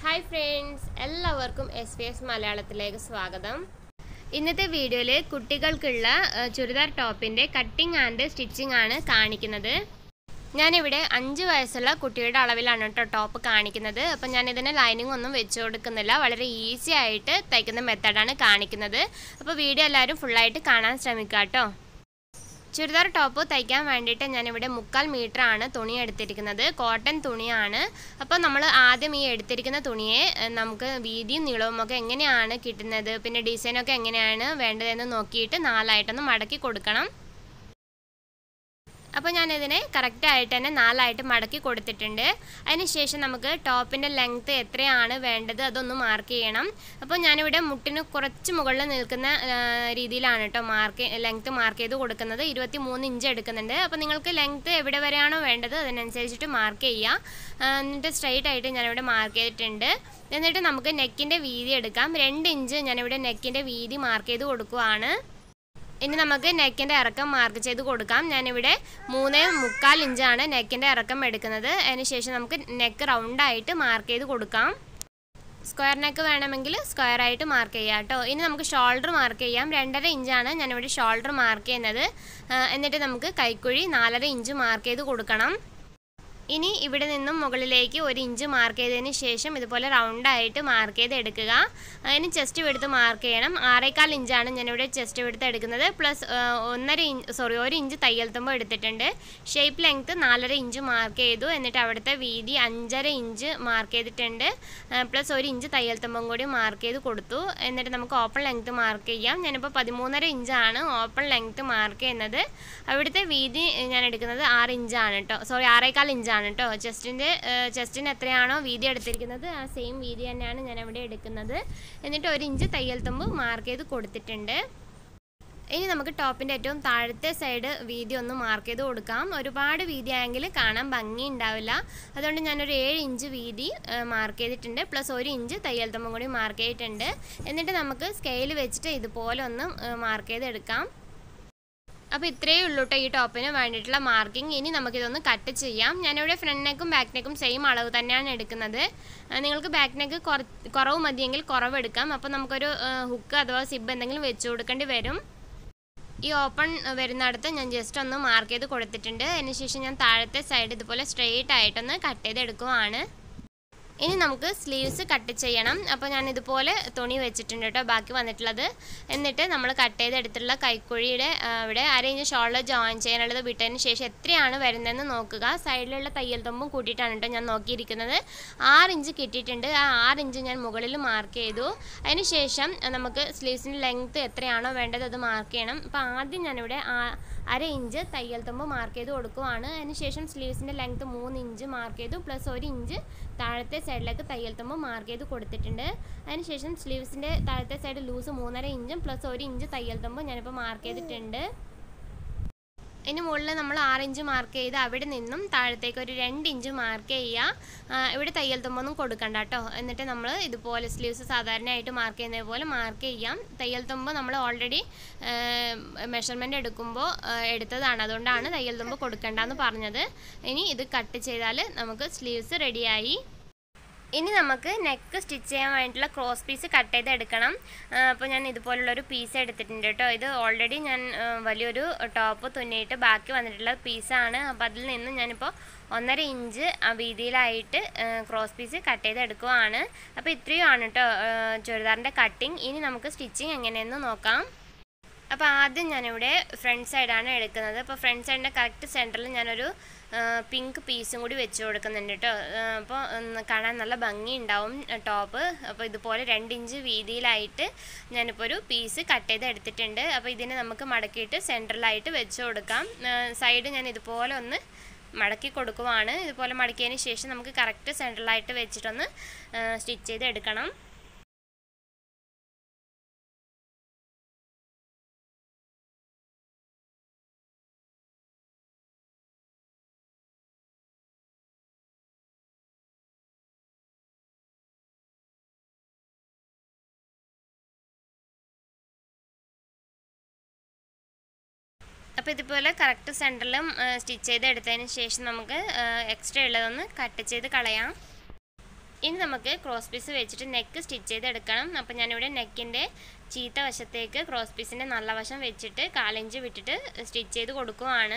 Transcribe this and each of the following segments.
hi friends എല്ലാവർക്കും S P S മലയാളത്തിലേക്ക് സ്വാഗതം ഇന്നത്തെ വീഡിയോയിൽ കുട്ടികൾക്കുള്ള ഏഹ്, ചുരിദാർ ടോപ്പിൻ്റെ കട്ടിംഗ് ആൻഡ് സ്റ്റിച്ചിങ് ആണ് കാണിക്കുന്നത് ഞാനിവിടെ അഞ്ച് വയസ്സുള്ള കുട്ടിയുടെ അളവിലാണ് കേട്ടോ ടോപ്പ് കാണിക്കുന്നത് അപ്പം ഞാൻ ഇതിന് ലൈനിങ് ഒന്നും വെച്ച് കൊടുക്കുന്നില്ല വളരെ ഈസി ആയിട്ട് തയ്ക്കുന്ന മെത്തഡാണ് കാണിക്കുന്നത് അപ്പോൾ വീഡിയോ എല്ലാവരും ഫുള്ളായിട്ട് കാണാൻ ശ്രമിക്കുക കേട്ടോ ചുരിദാർ ടോപ്പ് തയ്ക്കാൻ വേണ്ടിയിട്ട് ഞാനിവിടെ മുക്കാൽ മീറ്റർ ആണ് തുണി എടുത്തിരിക്കുന്നത് കോട്ടൺ തുണിയാണ് അപ്പോൾ നമ്മൾ ആദ്യം ഈ എടുത്തിരിക്കുന്ന തുണിയെ ഏഹ്, നമുക്ക് വീതിയും നീളവും ഒക്കെ എങ്ങനെയാണ് കിട്ടുന്നത് പിന്നെ ഡിസൈനൊക്കെ എങ്ങനെയാണ് വേണ്ടതെന്ന് നോക്കിയിട്ട് നാലായിട്ടൊന്ന് മടക്കി കൊടുക്കണം അപ്പോൾ ഞാനിതിനെ കറക്റ്റായിട്ട് തന്നെ നാലായിട്ട് മടക്കി കൊടുത്തിട്ടുണ്ട് അതിനുശേഷം നമുക്ക് ടോപ്പിൻ്റെ ലെങ്ത്ത് എത്രയാണ് വേണ്ടത് അതൊന്ന് മാർക്ക് ചെയ്യണം അപ്പോൾ ഞാനിവിടെ മുട്ടിന് കുറച്ച് മുകളിൽ നിൽക്കുന്ന ആ, രീതിയിലാണ് കേട്ടോ മാർക്ക് ലെങ്ത്ത് മാർക്ക് ചെയ്ത് കൊടുക്കുന്നത് ഇരുപത്തി മൂന്ന് ഇഞ്ച് എടുക്കുന്നുണ്ട് അപ്പോൾ നിങ്ങൾക്ക് ലെങ്ത്ത് എവിടെ വരെയാണോ വേണ്ടത് അതിനനുസരിച്ചിട്ട് മാർക്ക് ചെയ്യുക ആ, എന്നിട്ട് സ്ട്രൈറ്റ് ആയിട്ട് ഞാനിവിടെ മാർക്ക് ചെയ്തിട്ടുണ്ട് എന്നിട്ട് നമുക്ക് നെക്കിൻ്റെ വീതി എടുക്കാം രണ്ട് ഇഞ്ച് ഞാനിവിടെ നെക്കിൻ്റെ വീതി മാർക്ക് ചെയ്ത് കൊടുക്കുവാണ് ഇനി നമുക്ക് നെക്കിൻ്റെ ഇറക്കം മാർക്ക് ചെയ്ത് കൊടുക്കാം ഞാനിവിടെ മൂന്ന് മുക്കാൽ ഇഞ്ചാണ് നെക്കിൻ്റെ ഇറക്കം എടുക്കുന്നത് അതിനുശേഷം നമുക്ക് നെക്ക് റൗണ്ടായിട്ട് മാർക്ക് ചെയ്ത് കൊടുക്കാം സ്ക്വയർ നെക്ക് വേണമെങ്കിൽ സ്ക്വയർ ആയിട്ട് മാർക്ക് ചെയ്യാം കേട്ടോ ഇനി നമുക്ക് ഷോൾഡർ മാർക്ക് ചെയ്യാം രണ്ടര ഇഞ്ചാണ് ഞാനിവിടെ ഷോൾഡർ മാർക്ക് ചെയ്യുന്നത് ആ, എന്നിട്ട് നമുക്ക് കൈക്കുഴി നാലര ഇഞ്ച് മാർക്ക് ചെയ്ത് കൊടുക്കണം ഇനി ഇവിടെ നിന്നും മുകളിലേക്ക് ഒരു ഇഞ്ച് മാർക്ക് ചെയ്തതിന് ശേഷം ഇതുപോലെ റൗണ്ടായിട്ട് മാർക്ക് ചെയ്ത് എടുക്കുക അതിന് ചെസ്റ്റ് വെടുത്ത് മാർക്ക് ചെയ്യണം ആറേക്കാൽ ഇഞ്ചാണ് ഞാനിവിടെ ചെസ്റ്റ് വെടുത്ത് എടുക്കുന്നത് പ്ലസ് ഒന്നര ഇഞ്ച് സോറി ഒരു ഇഞ്ച് തയ്യൽ തുമ്പ് എടുത്തിട്ടുണ്ട് ഷേപ്പ് ലെങ്ത്ത് നാലര ഇഞ്ച് മാർക്ക് ചെയ്തു എന്നിട്ട് അവിടുത്തെ വീതി അഞ്ചര ഇഞ്ച് മാർക്ക് ചെയ്തിട്ടുണ്ട് പ്ലസ് ഒരു ഇഞ്ച് തയ്യൽ തുമ്പും കൂടി മാർക്ക് ചെയ്ത് കൊടുത്തു എന്നിട്ട് നമുക്ക് ഓപ്പൺ ലെങ്ത്ത് മാർക്ക് ചെയ്യാം ഞാനിപ്പോൾ പതിമൂന്നര ഇഞ്ചാണ് ഓപ്പൺ ലെങ്ത്ത് മാർക്ക് ചെയ്യുന്നത് അവിടുത്തെ വീതി ഞാൻ എടുക്കുന്നത് ആറ് ഇഞ്ചാണ് കേട്ടോ സോറി ആറേക്കാൽ ഇഞ്ചാണ് കേട്ടോ ചെസ്റ്റിൻ്റെ ചെസ്റ്റിന് എത്രയാണോ വീതി എടുത്തിരിക്കുന്നത് ആ സെയിം വീതി തന്നെയാണ് ഞാൻ അവിടെ എടുക്കുന്നത് എന്നിട്ട് ഒരു ഇഞ്ച് തയ്യൽ തുമ്പ് മാർക്ക് ചെയ്ത് കൊടുത്തിട്ടുണ്ട് ഇനി നമുക്ക് ടോപ്പിൻ്റെ ഏറ്റവും താഴത്തെ സൈഡ് വീതി ഒന്ന് മാർക്ക് ചെയ്ത് കൊടുക്കാം ഒരുപാട് വീതി ആയെങ്കിൽ കാണാൻ ഭംഗി ഉണ്ടാവില്ല അതുകൊണ്ട് ഞാനൊരു ഏഴ് ഇഞ്ച് വീതി മാർക്ക് ചെയ്തിട്ടുണ്ട് പ്ലസ് ഒരു ഇഞ്ച് തയ്യൽ തുമ്പും കൂടി മാർക്ക് ചെയ്തിട്ടുണ്ട് എന്നിട്ട് നമുക്ക് സ്കെയിൽ വെച്ചിട്ട് ഇതുപോലെ ഒന്ന് മാർക്ക് ചെയ്തെടുക്കാം അപ്പോൾ ഇത്രയേ ഉള്ളൂ കേട്ടോ ഈ ടോപ്പിന് വേണ്ടിയിട്ടുള്ള മാർക്കിംഗ് ഇനി നമുക്കിതൊന്ന് കട്ട് ചെയ്യാം ഞാനിവിടെ ഫ്രണ്ട് നെക്കും ബാക്ക് നെക്കും സെയിം അളവ് തന്നെയാണ് എടുക്കുന്നത് ആ, നിങ്ങൾക്ക് ബാക്ക് നെക്ക് കുറവ് മതിയെങ്കിൽ കുറവ് എടുക്കാം അപ്പോൾ നമുക്കൊരു ഹുക്ക് അഥവാ സിബ് എന്തെങ്കിലും വെച്ച് കൊടുക്കേണ്ടി വരും ഈ ഓപ്പൺ വരുന്നിടത്ത് ഞാൻ ജസ്റ്റ് ഒന്ന് മാർക്ക് ചെയ്ത് കൊടുത്തിട്ടുണ്ട് അതിനുശേഷം ഞാൻ താഴത്തെ സൈഡ് ഇതുപോലെ സ്ട്രെയിറ്റ് ആയിട്ടൊന്ന് കട്ട് ചെയ്തെടുക്കുവാണ് ഇനി നമുക്ക് സ്ലീവ്സ് കട്ട് ചെയ്യണം അപ്പോൾ ഞാൻ ഇതുപോലെ തുണി വെച്ചിട്ടുണ്ട് കേട്ടോ ബാക്കി വന്നിട്ടുള്ളത് എന്നിട്ട് നമ്മൾ കട്ട് ചെയ്തെടുത്തുള്ള കൈക്കുഴിയുടെ ആ, അവിടെ അര ഇഞ്ച് ഷോൾഡർ ജോയിൻ ചെയ്യാനുള്ളത് വിട്ടതിന് ശേഷം എത്രയാണ് വരുന്നതെന്ന് നോക്കുക സൈഡിലുള്ള തയ്യൽ തുമ്പും കൂട്ടിയിട്ടാണ് കേട്ടോ ഞാൻ നോക്കിയിരിക്കുന്നത് ആറ് ഇഞ്ച് കിട്ടിയിട്ടുണ്ട് ആ ആറ് ഇഞ്ച് ഞാൻ മുകളിൽ മാർക്ക് ചെയ്തു അതിന് ശേഷം നമുക്ക് സ്ലീവ്സിൻ്റെ ലെങ്ത്ത് എത്രയാണോ വേണ്ടത് അത് മാർക്ക് ചെയ്യണം അപ്പോൾ ആദ്യം ഞാനിവിടെ ആ അര ഇഞ്ച് തയ്യൽ തുമ്പ് മാർക്ക് ചെയ്ത് കൊടുക്കുവാണ് അതിനുശേഷം സ്ലീവ്സിൻ്റെ ലെങ്ത്ത് മൂന്ന് ഇഞ്ച് മാർക്ക് ചെയ്തു പ്ലസ് ഒരു ഇഞ്ച് താഴത്തെ സൈഡിലേക്ക് തയ്യൽ തുമ്പ് മാർക്ക് ചെയ്ത് കൊടുത്തിട്ടുണ്ട് അതിനുശേഷം സ്ലീവ്സിൻ്റെ താഴത്തെ സൈഡ് ലൂസ് മൂന്നര ഇഞ്ചും പ്ലസ് ഒരു ഇഞ്ച് തയ്യൽ തുമ്പ് ഞാനിപ്പോൾ മാർക്ക് ചെയ്തിട്ടുണ്ട് ഇനി മുകളിൽ നമ്മൾ ആറ് ഇഞ്ച് മാർക്ക് ചെയ്ത് അവിടെ നിന്നും താഴത്തേക്ക് ഒരു രണ്ട് ഇഞ്ച് മാർക്ക് ചെയ്യുക ആ, ഇവിടെ തയ്യൽ തുമ്പൊന്നും കൊടുക്കണ്ട കേട്ടോ എന്നിട്ട് നമ്മൾ ഇതുപോലെ സ്ലീവ്സ് സാധാരണയായിട്ട് മാർക്ക് ചെയ്യുന്നത് പോലെ മാർക്ക് ചെയ്യാം തയ്യൽ തുമ്പ് നമ്മൾ ഓൾറെഡി മെഷർമെൻറ്റ് എടുക്കുമ്പോൾ ആ, എടുത്തതാണ് അതുകൊണ്ടാണ് തയ്യൽ തുമ്പ് കൊടുക്കണ്ടെന്ന് പറഞ്ഞത് ഇനി ഇത് കട്ട് ചെയ്താൽ നമുക്ക് സ്ലീവ്സ് റെഡിയായി ഇനി നമുക്ക് നെക്ക് സ്റ്റിച്ച് ചെയ്യാൻ വേണ്ടിയിട്ടുള്ള ക്രോസ് പീസ് കട്ട് ചെയ്ത് എടുക്കണം അപ്പോൾ ഞാൻ ഇതുപോലുള്ളൊരു പീസ് എടുത്തിട്ടുണ്ട് കേട്ടോ ഇത് ഓൾറെഡി ഞാൻ ആ, വലിയൊരു ടോപ്പ് തുന്നിയിട്ട് ബാക്കി വന്നിട്ടുള്ള പീസാണ് അപ്പോൾ അതിൽ നിന്ന് ഞാനിപ്പോൾ ഒന്നര ഇഞ്ച് ആ വീതിയിലായിട്ട് ക്രോസ് പീസ് കട്ട് ചെയ്ത് എടുക്കുവാണ് അപ്പോൾ ഇത്രയുമാണ് കേട്ടോ ചുരിദാറിൻ്റെ കട്ടിങ് ഇനി നമുക്ക് സ്റ്റിച്ചിങ് എങ്ങനെയെന്ന് നോക്കാം അപ്പോൾ ആദ്യം ഞാനിവിടെ ഫ്രണ്ട് സൈഡാണ് എടുക്കുന്നത് അപ്പോൾ ഫ്രണ്ട് സൈഡിൻ്റെ കറക്റ്റ് സെൻറ്ററിൽ ഞാനൊരു പിങ്ക് പീസും കൂടി വെച്ച് കൊടുക്കുന്നുണ്ട് കേട്ടോ അപ്പോൾ ഒന്ന് കാണാൻ നല്ല ഭംഗി ഉണ്ടാവും ടോപ്പ് അപ്പോൾ ഇതുപോലെ രണ്ട് ഇഞ്ച് വീതിയിലായിട്ട് ഞാനിപ്പോൾ ഒരു പീസ് കട്ട് ചെയ്ത് എടുത്തിട്ടുണ്ട് അപ്പോൾ ഇതിനെ നമുക്ക് മടക്കിയിട്ട് സെൻറ്ററിലായിട്ട് വെച്ച് കൊടുക്കാം സൈഡ് ഞാൻ ഇതുപോലെ ഒന്ന് മടക്കി കൊടുക്കുവാണ് ഇതുപോലെ മടക്കിയതിന് ശേഷം നമുക്ക് കറക്റ്റ് സെൻറ്ററിലായിട്ട് വെച്ചിട്ടൊന്ന് സ്റ്റിച്ച് ചെയ്ത് എടുക്കണം അപ്പോൾ ഇതുപോലെ കറക്റ്റ് സെൻറ്ററിലും സ്റ്റിച്ച് ചെയ്ത് എടുത്തതിന് ശേഷം നമുക്ക് എക്സ്ട്രാ ഉള്ളതൊന്ന് കട്ട് ചെയ്ത് കളയാം ഇനി നമുക്ക് ക്രോസ് പീസ് വെച്ചിട്ട് നെക്ക് സ്റ്റിച്ച് ചെയ്തെടുക്കണം അപ്പോൾ ഞാനിവിടെ നെക്കിൻ്റെ ചീത്ത വശത്തേക്ക് ക്രോസ് പീസിൻ്റെ നല്ല വശം വെച്ചിട്ട് കാലിഞ്ച് വിട്ടിട്ട് സ്റ്റിച്ച് ചെയ്ത് കൊടുക്കുവാണ്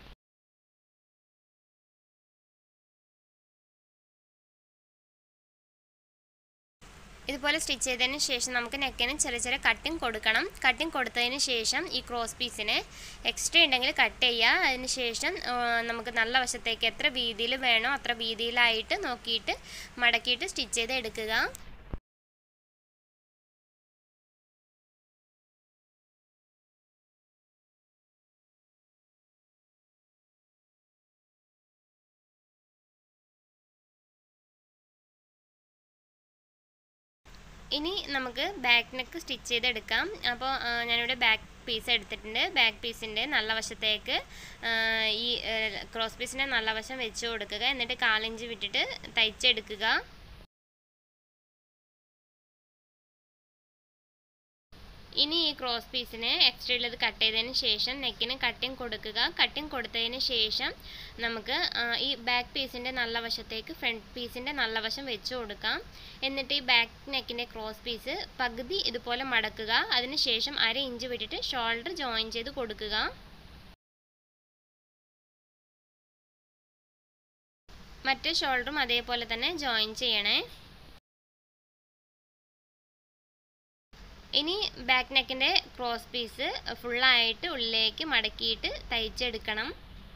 ഇതുപോലെ സ്റ്റിച്ച് ചെയ്തതിന് ശേഷം നമുക്ക് നെക്കിന് ചെറിയ ചെറിയ കട്ടിങ് കൊടുക്കണം കട്ടിങ് കൊടുത്തതിന് ശേഷം ഈ ക്രോസ് പീസിന് എക്സ്ട്രാ ഉണ്ടെങ്കിൽ കട്ട് ചെയ്യുക അതിന് ശേഷം നമുക്ക് നല്ല വശത്തേക്ക് എത്ര വീതിയിൽ വേണോ അത്ര വീതിയിലായിട്ട് നോക്കിയിട്ട് മടക്കിയിട്ട് സ്റ്റിച്ച് ചെയ്ത് എടുക്കുക ഇനി നമുക്ക് ബാക്ക് നെക്ക് സ്റ്റിച്ച് ചെയ്തെടുക്കാം അപ്പോൾ ഞാനിവിടെ ബാക്ക് പീസ് എടുത്തിട്ടുണ്ട് ബാക്ക് പീസിൻ്റെ നല്ല വശത്തേക്ക് ഈ ക്രോസ് പീസിൻ്റെ നല്ല വശം വെച്ച് കൊടുക്കുക എന്നിട്ട് കാലിഞ്ച് വിട്ടിട്ട് തയ്ച്ചെടുക്കുക ഇനി ഈ ക്രോസ് പീസിന് എക്സ്ട്രാ ഉള്ളത് കട്ട് ചെയ്തതിന് ശേഷം നെക്കിന് കട്ടിങ് കൊടുക്കുക കട്ടിങ് കൊടുത്തതിന് ശേഷം നമുക്ക് ഈ ബാക്ക് പീസിൻ്റെ നല്ല വശത്തേക്ക് ഫ്രണ്ട് പീസിൻ്റെ നല്ല വശം വെച്ച് കൊടുക്കാം എന്നിട്ട് ഈ ബാക്ക് നെക്കിൻ്റെ ക്രോസ് പീസ് പകുതി ഇതുപോലെ മടക്കുക അതിന് ശേഷം അര ഇഞ്ച് വിട്ടിട്ട് ഷോൾഡർ ജോയിൻ ചെയ്ത് കൊടുക്കുക മറ്റേ ഷോൾഡറും അതേപോലെ തന്നെ ജോയിൻ ചെയ്യണേ ഇനി ബാക്ക് നെക്കിൻ്റെ ക്രോസ് പീസ് ഫുള്ളായിട്ട് ഉള്ളിലേക്ക് മടക്കിയിട്ട് തയ്ച്ചെടുക്കണം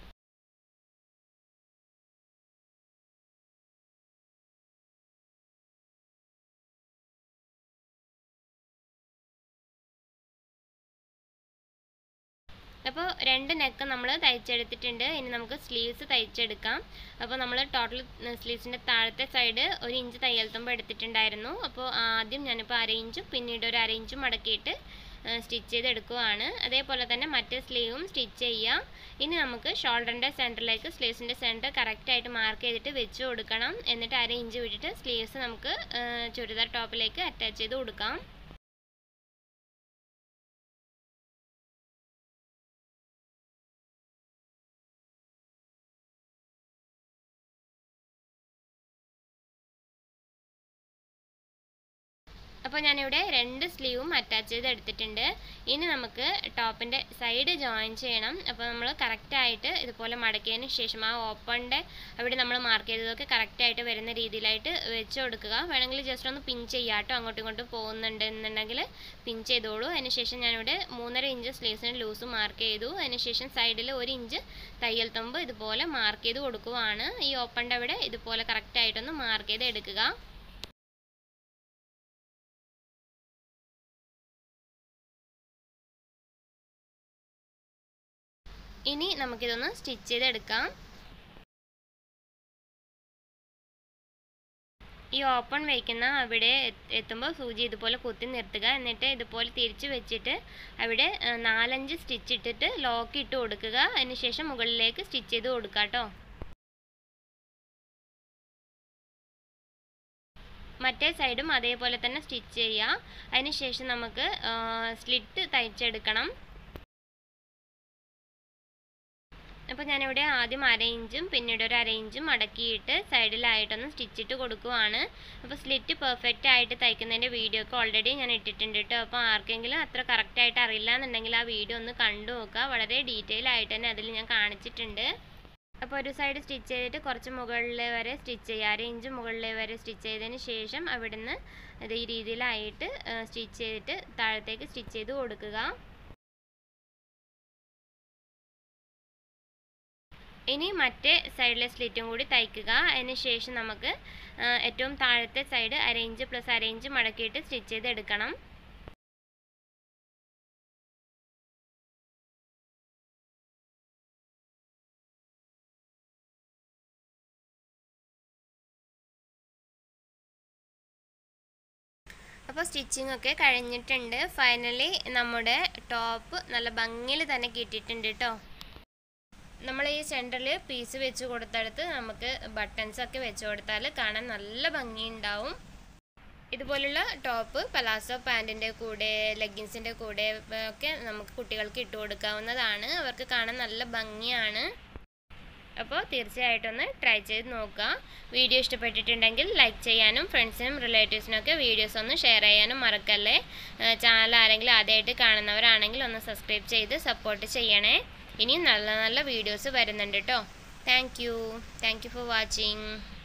അപ്പോൾ രണ്ട് നെക്ക് നമ്മൾ തയ്ച്ചെടുത്തിട്ടുണ്ട് ഇനി നമുക്ക് സ്ലീവ്സ് തയ്ച്ചെടുക്കാം അപ്പോൾ നമ്മൾ ടോട്ടൽ സ്ലീവ്സിൻ്റെ താഴത്തെ സൈഡ് ഒരു ഇഞ്ച് തയ്യൽ തുമ്പ് എടുത്തിട്ടുണ്ടായിരുന്നു അപ്പോൾ ആദ്യം ഞാനിപ്പോൾ അര ഇഞ്ചും പിന്നീട് ഒരു അര ഇഞ്ചും മടക്കിയിട്ട് സ്റ്റിച്ച് ചെയ്തെടുക്കുവാണ് അതേപോലെ തന്നെ മറ്റേ സ്ലീവും സ്റ്റിച്ച് ചെയ്യാം ഇനി നമുക്ക് ഷോൾഡറിൻ്റെ സെൻറ്ററിലേക്ക് സ്ലീവ്സിൻ്റെ സെൻറ്റർ കറക്റ്റായിട്ട് മാർക്ക് ചെയ്തിട്ട് വെച്ച് കൊടുക്കണം എന്നിട്ട് അര ഇഞ്ച് വിട്ടിട്ട് സ്ലീവ്സ് നമുക്ക് ചുരിദാർ ടോപ്പിലേക്ക് അറ്റാച്ച് ചെയ്ത് കൊടുക്കാം അപ്പോൾ ഞാനിവിടെ രണ്ട് സ്ലീവും അറ്റാച്ച് ചെയ്ത് എടുത്തിട്ടുണ്ട് ഇനി നമുക്ക് ടോപ്പിൻ്റെ സൈഡ് ജോയിൻ ചെയ്യണം അപ്പോൾ നമ്മൾ കറക്റ്റായിട്ട് ഇതുപോലെ മടക്കിയതിന് ശേഷം ആ ഓപ്പണിൻ്റെ അവിടെ നമ്മൾ മാർക്ക് ചെയ്തതൊക്കെ കറക്റ്റായിട്ട് വരുന്ന രീതിയിലായിട്ട് വെച്ച് കൊടുക്കുക വേണമെങ്കിൽ ജസ്റ്റ് ഒന്ന് പിൻ ചെയ്യാം കേട്ടോ അങ്ങോട്ടും ഇങ്ങോട്ടും പോകുന്നുണ്ട് എന്നുണ്ടെങ്കിൽ പിൻ ചെയ്തോളൂ അതിന് ശേഷം ഞാനിവിടെ മൂന്നര ഇഞ്ച് സ്ലീവ്സിന് ലൂസ് മാർക്ക് ചെയ്തു അതിന് ശേഷം സൈഡിൽ ഒരു ഇഞ്ച് തയ്യൽ തുമ്പ് ഇതുപോലെ മാർക്ക് ചെയ്ത് കൊടുക്കുവാണ് ഈ ഓപ്പണിൻ്റെ അവിടെ ഇതുപോലെ കറക്റ്റായിട്ടൊന്ന് മാർക്ക് ചെയ്ത് എടുക്കുക ഇനി നമുക്കിതൊന്ന് സ്റ്റിച്ച് ചെയ്തെടുക്കാം ഈ ഓപ്പൺ വയ്ക്കുന്ന അവിടെ എത്തുമ്പോൾ സൂചി ഇതുപോലെ കുത്തി നിർത്തുക എന്നിട്ട് ഇതുപോലെ തിരിച്ച് വെച്ചിട്ട് അവിടെ നാലഞ്ച് സ്റ്റിച്ച് ഇട്ടിട്ട് ലോക്ക് ഇട്ട് കൊടുക്കുക അതിന് ശേഷം മുകളിലേക്ക് സ്റ്റിച്ച് ചെയ്ത് കൊടുക്കുക കേട്ടോ മറ്റേ സൈഡും അതേപോലെ തന്നെ സ്റ്റിച്ച് ചെയ്യുക അതിന് ശേഷം നമുക്ക് സ്ലിറ്റ് തയ്ച്ചെടുക്കണം അപ്പോൾ ഞാനിവിടെ ആദ്യം അര ഇഞ്ചും പിന്നീട് ഒരു അര ഇഞ്ചും മടക്കിയിട്ട് സൈഡിലായിട്ടൊന്ന് സ്റ്റിച്ചിട്ട് കൊടുക്കുവാണ് അപ്പോൾ സ്ലിറ്റ് പെർഫെക്റ്റ് ആയിട്ട് തയ്ക്കുന്നതിൻ്റെ വീഡിയോ ഒക്കെ ഓൾറെഡി ഞാൻ ഇട്ടിട്ടുണ്ട് കേട്ടോ അപ്പോൾ ആർക്കെങ്കിലും അത്ര കറക്റ്റായിട്ട് അറിയില്ല എന്നുണ്ടെങ്കിൽ ആ വീഡിയോ ഒന്ന് കണ്ടു നോക്കുക വളരെ ഡീറ്റെയിൽ ആയിട്ട് തന്നെ അതിൽ ഞാൻ കാണിച്ചിട്ടുണ്ട് അപ്പോൾ ഒരു സൈഡ് സ്റ്റിച്ച് ചെയ്തിട്ട് കുറച്ച് മുകളിൽ വരെ സ്റ്റിച്ച് ചെയ്യുക അര ഇഞ്ച് മുകളിൽ വരെ സ്റ്റിച്ച് ചെയ്തതിന് ശേഷം അവിടുന്ന് ഇത് ഈ രീതിയിലായിട്ട് സ്റ്റിച്ച് ചെയ്തിട്ട് താഴത്തേക്ക് സ്റ്റിച്ച് ചെയ്ത് കൊടുക്കുക ഇനി മറ്റേ സൈഡിലെ സ്ലിറ്റും കൂടി തയ്ക്കുക അതിന് ശേഷം നമുക്ക് ഏറ്റവും താഴത്തെ സൈഡ് അര ഇഞ്ച് പ്ലസ് അര ഇഞ്ച് മടക്കിയിട്ട് സ്റ്റിച്ച് ചെയ്ത് എടുക്കണം അപ്പോൾ സ്റ്റിച്ചിങ് ഒക്കെ കഴിഞ്ഞിട്ടുണ്ട് ഫൈനലി നമ്മുടെ ടോപ്പ് നല്ല ഭംഗിയിൽ തന്നെ കിട്ടിയിട്ടുണ്ട് കേട്ടോ നമ്മൾ ഈ സെൻറ്ററിൽ പീസ് വെച്ച് കൊടുത്തടുത്ത് നമുക്ക് ബട്ടൺസ് ഒക്കെ വെച്ച് കൊടുത്താൽ കാണാൻ നല്ല ഭംഗിയുണ്ടാവും ഇതുപോലുള്ള ടോപ്പ് പലാസോ പാൻറ്റിൻ്റെ കൂടെ ലെഗിൻസിൻ്റെ കൂടെ ഒക്കെ നമുക്ക് കുട്ടികൾക്ക് ഇട്ട് കൊടുക്കാവുന്നതാണ് അവർക്ക് കാണാൻ നല്ല ഭംഗിയാണ് അപ്പോൾ തീർച്ചയായിട്ടും ഒന്ന് ട്രൈ ചെയ്ത് നോക്കുക വീഡിയോ ഇഷ്ടപ്പെട്ടിട്ടുണ്ടെങ്കിൽ ലൈക്ക് ചെയ്യാനും ഫ്രണ്ട്സിനും റിലേറ്റീവ്സിനും ഒക്കെ വീഡിയോസ് ഒന്ന് ഷെയർ ചെയ്യാനും മറക്കല്ലേ ചാനൽ ആരെങ്കിലും ആദ്യമായിട്ട് കാണുന്നവരാണെങ്കിൽ ഒന്ന് സബ്സ്ക്രൈബ് ചെയ്ത് സപ്പോർട്ട് ചെയ്യണേ ഇനിയും നല്ല നല്ല വീഡിയോസ് വരുന്നുണ്ട് കേട്ടോ thank you thank you for watching